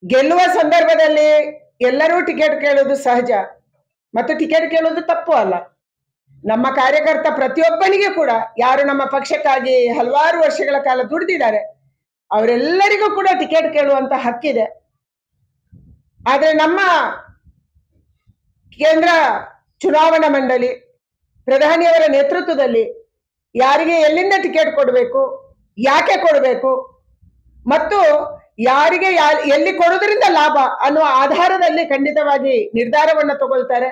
ಗೆಲ್ಲುವ ಸಂದರ್ಭದಲ್ಲಿ ಎಲ್ಲರೂ ಟಿಕೆಟ್ ಕೇಳೋದು ಸಹಜ ಮತ್ತು ಟಿಕೆಟ್ ಕೇಳೋದು ತಪ್ಪು ಅಲ್ಲ ನಮ್ಮ ಕಾರ್ಯಕರ್ತ ಪ್ರತಿಯೊಬ್ಬನಿಗೆ ಕೂಡ ಯಾರು ನಮ್ಮ ಪಕ್ಷಕ್ಕಾಗಿ ಹಲವಾರು ವರ್ಷಗಳ ಕಾಲ ದುಡಿದಿದ್ದಾರೆ ಅವರೆಲ್ಲರಿಗೂ ಕೂಡ ಟಿಕೆಟ್ ಕೇಳುವಂತ ಹಕ್ಕಿದೆ ಆದ್ರೆ ನಮ್ಮ ಕೇಂದ್ರ ಚುನಾವಣಾ ಮಂಡಳಿ ಪ್ರಧಾನಿಯವರ ನೇತೃತ್ವದಲ್ಲಿ ಯಾರಿಗೆ ಎಲ್ಲಿಂದ ಟಿಕೆಟ್ ಕೊಡಬೇಕು ಯಾಕೆ ಕೊಡಬೇಕು ಮತ್ತು ಯಾರಿಗೆ ಯಾ- ಎಲ್ಲಿ ಕೊಡೋದ್ರಿಂದ ಲಾಭ ಅನ್ನುವ ಆಧಾರದಲ್ಲಿ ಖಂಡಿತವಾಗಿ ನಿರ್ಧಾರವನ್ನ ತಗೊಳ್ತಾರೆ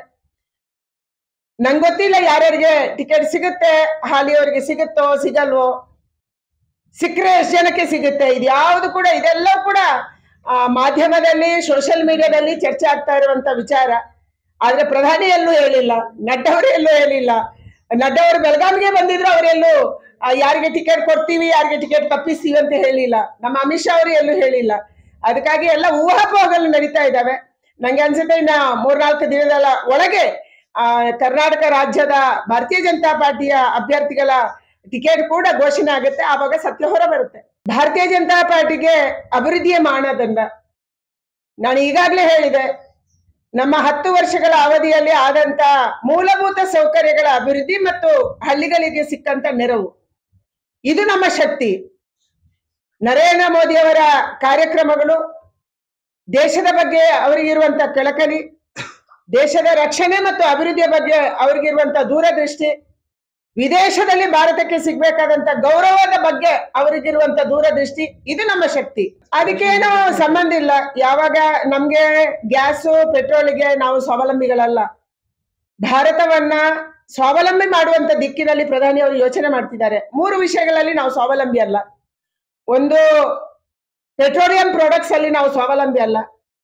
ನಂಗೆ ಗೊತ್ತಿಲ್ಲ ಯಾರ್ಯಾರಿಗೆ ಟಿಕೆಟ್ ಸಿಗುತ್ತೆ ಹಾಲಿಯವರಿಗೆ ಸಿಗುತ್ತೋ ಸಿಗಲ್ವೋ ಸಿಕ್ಕರೆ ಎಷ್ಟು ಜನಕ್ಕೆ ಸಿಗುತ್ತೆ ಇದು ಯಾವುದು ಕೂಡ ಇದೆಲ್ಲ ಕೂಡ ಆ, ಮಾಧ್ಯಮದಲ್ಲಿ ಸೋಷಿಯಲ್ ಮೀಡಿಯಾದಲ್ಲಿ ಚರ್ಚೆ ಆಗ್ತಾ ಇರುವಂತ ವಿಚಾರ ಆದ್ರೆ ಪ್ರಧಾನಿ ಎಲ್ಲೂ ಹೇಳಿಲ್ಲ ನಡ್ಡಾ ಅವರು ಎಲ್ಲೂ ಹೇಳಿಲ್ಲ ನಡ್ಡಾ ಅವರು ಬೆಳಗಾವಿಗೆ ಬಂದಿದ್ರು ಅವರೆಲ್ಲೂ ಆ, ಯಾರಿಗೆ ಟಿಕೆಟ್ ಕೊಡ್ತೀವಿ ಯಾರಿಗೆ ಟಿಕೆಟ್ ತಪ್ಪಿಸ್ತೀವಿ ಅಂತ ಹೇಳಿಲ್ಲ ನಮ್ಮ ಅಮಿತ್ ಶಾ ಅವರು ಎಲ್ಲೂ ಹೇಳಿಲ್ಲ ಅದಕ್ಕಾಗಿ ಎಲ್ಲ ಊಹಾಪೋಹಗಳು ನಡೀತಾ ಇದ್ದಾವೆ ನಂಗೆ ಅನ್ಸುತ್ತೆ ಇನ್ನ ಮೂರ್ನಾಲ್ಕು ದಿನದ ಒಳಗೆ ಆ ಕರ್ನಾಟಕ ರಾಜ್ಯದ ಭಾರತೀಯ ಜನತಾ ಪಾರ್ಟಿಯ ಅಭ್ಯರ್ಥಿಗಳ ಟಿಕೆಟ್ ಕೂಡ ಘೋಷಣೆ ಆಗುತ್ತೆ ಆವಾಗ ಸತ್ಯ ಹೊರ ಬರುತ್ತೆ ಭಾರತೀಯ ಜನತಾ ಪಾರ್ಟಿಗೆ ಅಭಿವೃದ್ಧಿಯ ಮಾನದಂಡ ನಾನು ಈಗಾಗಲೇ ಹೇಳಿದೆ ನಮ್ಮ ಹತ್ತು ವರ್ಷಗಳ ಅವಧಿಯಲ್ಲಿ ಆದಂತ ಮೂಲಭೂತ ಸೌಕರ್ಯಗಳ ಅಭಿವೃದ್ಧಿ ಮತ್ತು ಹಳ್ಳಿಗಳಿಗೆ ಸಿಕ್ಕಂತ ನೆರವು ಇದು ನಮ್ಮ ಶಕ್ತಿ ನರೇಂದ್ರ ಮೋದಿಯವರ ಕಾರ್ಯಕ್ರಮಗಳು ದೇಶದ ಬಗ್ಗೆ ಅವರಿಗಿರುವಂತ ಕಳಕಳಿ ದೇಶದ ರಕ್ಷಣೆ ಮತ್ತು ಅಭಿವೃದ್ಧಿಯ ಬಗ್ಗೆ ಅವರಿಗಿರುವಂತ ದೂರದೃಷ್ಟಿ ವಿದೇಶದಲ್ಲಿ ಭಾರತಕ್ಕೆ ಸಿಗ್ಬೇಕಾದಂತ ಗೌರವದ ಬಗ್ಗೆ ಅವರಿಗಿರುವಂತ ದೂರದೃಷ್ಟಿ ಇದು ನಮ್ಮ ಶಕ್ತಿ ಅದಕ್ಕೇನು ಸಂಬಂಧ ಇಲ್ಲ ಯಾವಾಗ ನಮ್ಗೆ ಗ್ಯಾಸು ಪೆಟ್ರೋಲಿಗೆ ನಾವು ಸ್ವಾವಲಂಬಿಗಳಲ್ಲ ಭಾರತವನ್ನ ಸ್ವಾವಲಂಬಿ ಮಾಡುವಂತ ದಿಕ್ಕಿನಲ್ಲಿ ಪ್ರಧಾನಿ ಅವರು ಯೋಚನೆ ಮಾಡ್ತಿದ್ದಾರೆ ಮೂರು ವಿಷಯಗಳಲ್ಲಿ ನಾವು ಸ್ವಾವಲಂಬಿ ಅಲ್ಲ ಒಂದು ಪೆಟ್ರೋಲಿಯಂ ಪ್ರಾಡಕ್ಟ್ಸ್ ಅಲ್ಲಿ ನಾವು ಸ್ವಾವಲಂಬಿ ಅಲ್ಲ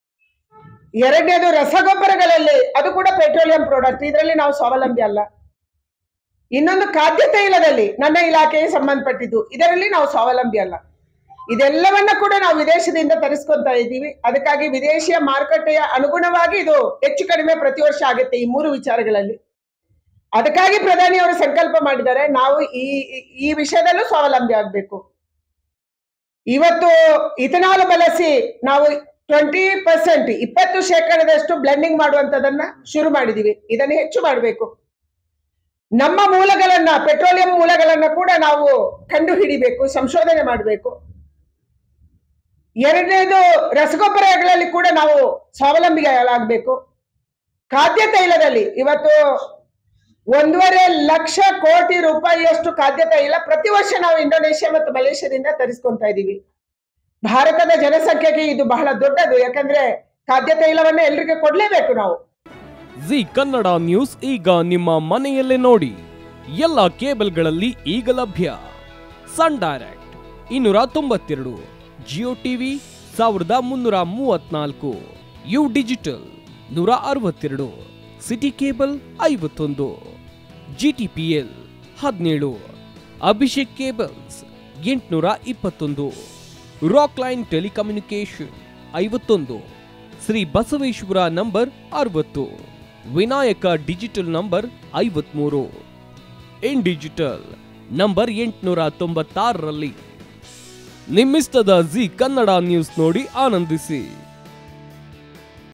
ಎರಡನೇದು ರಸಗೊಬ್ಬರಗಳಲ್ಲಿ ಅದು ಕೂಡ ಪೆಟ್ರೋಲಿಯಂ ಪ್ರಾಡಕ್ಟ್ ಇದರಲ್ಲಿ ನಾವು ಸ್ವಾವಲಂಬಿ ಅಲ್ಲ ಇನ್ನೊಂದು ಖಾದ್ಯ ತೈಲದಲ್ಲಿ ನನ್ನ ಇಲಾಖೆಗೆ ಸಂಬಂಧಪಟ್ಟಿದ್ದು ಇದರಲ್ಲಿ ನಾವು ಸ್ವಾವಲಂಬಿ ಅಲ್ಲ ಇದೆಲ್ಲವನ್ನ ಕೂಡ ನಾವು ವಿದೇಶದಿಂದ ತರಿಸ್ಕೊಂತ ಇದ್ದೀವಿ ಅದಕ್ಕಾಗಿ ವಿದೇಶಿಯ ಮಾರುಕಟ್ಟೆಯ ಅನುಗುಣವಾಗಿ ಇದು ಹೆಚ್ಚು ಕಡಿಮೆ ಪ್ರತಿ ವರ್ಷ ಆಗುತ್ತೆ ಈ ಮೂರು ವಿಚಾರಗಳಲ್ಲಿ ಅದಕ್ಕಾಗಿ ಪ್ರಧಾನಿ ಅವರು ಸಂಕಲ್ಪ ಮಾಡಿದ್ದಾರೆ ನಾವು ಈ ಈ- ಈ ವಿಷಯದಲ್ಲೂ ಸ್ವಾವಲಂಬಿ ಆಗ್ಬೇಕು ಇವತ್ತು ಇಥನಾಲ್ ಬಳಸಿ ನಾವು ಟ್ವೆಂಟಿ ಪರ್ಸೆಂಟ್ ಇಪ್ಪತ್ತು ಶೇಕಡದಷ್ಟು ಬ್ಲೆಂಡಿಂಗ್ ಮಾಡುವಂತದನ್ನ ಶುರು ಮಾಡಿದೀವಿ ಇದನ್ನು ಹೆಚ್ಚು ಮಾಡಬೇಕು ನಮ್ಮ ಮೂಲಗಳನ್ನ ಪೆಟ್ರೋಲಿಯಂ ಮೂಲಗಳನ್ನ ಕೂಡ ನಾವು ಕಂಡು ಹಿಡಿಬೇಕು ಸಂಶೋಧನೆ ಮಾಡಬೇಕು ಎರಡನೇದು ರಸಗೊಬ್ಬರಗಳಲ್ಲಿ ಕೂಡ ನಾವು ಸ್ವಾವಲಂಬಿಗಳಾಗಬೇಕು ಖಾದ್ಯ ತೈಲದಲ್ಲಿ ಇವತ್ತು ಒಂದೂವರೆ ಲಕ್ಷ ಕೋಟಿ ರೂಪಾಯಿಯಷ್ಟು ಖಾದ್ಯ ತೈಲ ಪ್ರತಿ ವರ್ಷ ನಾವು ಇಂಡೋನೇಷ್ಯಾ ಮತ್ತು ಮಲೇಷ್ಯಾದಿಂದ ತರಿಸ್ಕೊಂತಾ ಇದ್ದೀವಿ ಭಾರತದ ಜನಸಂಖ್ಯೆಗೆ ಇದು ಬಹಳ ದೊಡ್ಡದು ಯಾಕಂದ್ರೆ ಖಾದ್ಯ ತೈಲವನ್ನ ಎಲ್ರಿಗೂ ಕೊಡ್ಲೇಬೇಕು ನಾವು ಜಿ ಕನ್ನಡ ನ್ಯೂಸ್ ಈಗ ನಿಮ್ಮ ಮನೆಯಲ್ಲೇ ನೋಡಿ ಎಲ್ಲ ಕೇಬಲ್ಗಳಲ್ಲಿ ಈಗ ಲಭ್ಯ ಸನ್ ಡೈರೆಕ್ಟ್ ಇನ್ನೂರ ತೊಂಬತ್ತೆರಡು ಜಿಯೋ ಟಿವಿ ಸಾವಿರದ ಮುನ್ನೂರ ಮೂವತ್ನಾಲ್ಕು ಯು ಡಿಜಿಟಲ್ ನೂರ ಅರವತ್ತೆರಡು ಸಿಟಿ ಕೇಬಲ್ ಐವತ್ತೊಂದು ಜಿ ಟಿ ಪಿ ಎಲ್ ಹದಿನೇಳು ಅಭಿಷೇಕ್ ಕೇಬಲ್ಸ್ ಎಂಟುನೂರ ಇಪ್ಪತ್ತೊಂದು ರಾಕ್ ಲೈನ್ ಟೆಲಿಕಮ್ಯುನಿಕೇಶನ್ ಐವತ್ತೊಂದು ಶ್ರೀ ಬಸವೇಶ್ವರ ನಂಬರ್ ಅರವತ್ತು ವಿನಾಯಕ ಡಿಜಿಟಲ್ ನಂಬರ್ ಐವತ್ಮೂರು ಇನ್ ಡಿಜಿಟಲ್ ನಂಬರ್ ಎಂಟುನೂರ ತೊಂಬತ್ತಾರರಲ್ಲಿ ನಿಮ್ಮಿಸ್ತದ ಜಿ ಕನ್ನಡ ನ್ಯೂಸ್ ನೋಡಿ ಆನಂದಿಸಿ